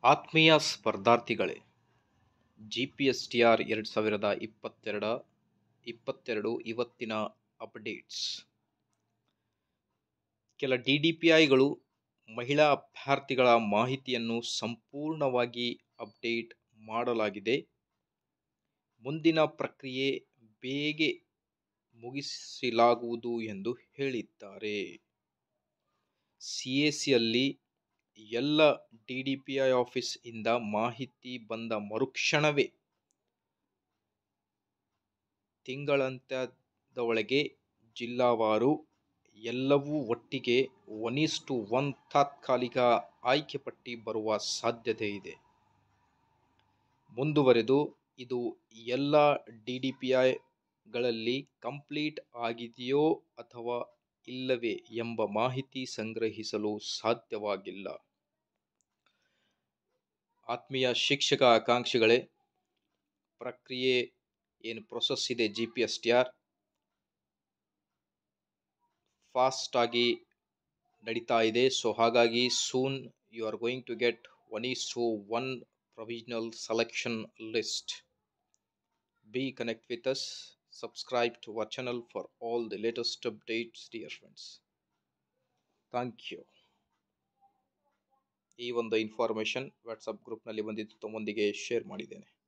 ಆತ್ಮೀಯ ಸ್ಪರ್ಧಾರ್ಥಿಗಳೇ G P S T R ಎರಡು ಸಾವಿರದ ಇಪ್ಪತ್ತೆರಡ ಇಪ್ಪತ್ತೆರಡು ಇವತ್ತಿನ ಅಪ್ಡೇಟ್ಸ್ ಕೆಲ ಡಿ ಡಿ ಪಿ ಐಗಳು ಮಹಿಳಾ ಅಭ್ಯರ್ಥಿಗಳ ಮಾಹಿತಿಯನ್ನು ಸಂಪೂರ್ಣವಾಗಿ ಅಪ್ಡೇಟ್ ಮಾಡಲಾಗಿದೆ ಮುಂದಿನ ಪ್ರಕ್ರಿಯೆ ಬೇಗ ಮುಗಿಸಲಾಗುವುದು ಎಂದು ಹೇಳಿದ್ದಾರೆ ಸಿ ಎ ಸಿಯಲ್ಲಿ ಎಲ್ಲ D D P I office ಇಂದ ಮಾಹಿತಿ ಬಂದ ಮರುಕ್ಷಣವೇ ತಿಂಗಳಂತ್ಯದ ಒಳಗೆ ಜಿಲ್ಲಾವಾರು ಎಲ್ಲವೂ ಒಟ್ಟಿಗೆ ಒನ್ ಈಸ್ ಟು ಒನ್ ತಾತ್ಕಾಲಿಕ ಆಯ್ಕೆ ಪಟ್ಟಿ ಬರುವ ಸಾಧ್ಯತೆ ಇದೆ ಮುಂದುವರೆದು ಇದು ಎಲ್ಲ ಡಿ ಡಿ ಪಿ ಐಗಳಲ್ಲಿ ಕಂಪ್ಲೀಟ್ ಆಗಿದೆಯೋ ಅಥವಾ ಇಲ್ಲವೇ ಎಂಬ ಮಾಹಿತಿ ಸಂಗ್ರಹಿಸಲು ಸಾಧ್ಯವಾಗಿಲ್ಲ ಆತ್ಮೀಯ ಶಿಕ್ಷಕ ಆಕಾಂಕ್ಷಿಗಳೇ ಪ್ರಕ್ರಿಯೆ ಏನು ಪ್ರೊಸೆಸ್ ಇದೆ G P S T R ಫಾಸ್ಟಾಗಿ ನಡೀತಾ ಇದೆ ಸೊ ಹಾಗಾಗಿ soon you are going to get one is to one provisional selection list be connect with us subscribe to our channel for all the latest updates dear friends thank you ಈ ಒಂದು information WhatsApp ಗ್ರೂಪ್ನಲ್ಲಿ ಬಂದಿದ್ದು ತಮ್ಮೊಂದಿಗೆ share ಮಾಡಿದ್ದೇನೆ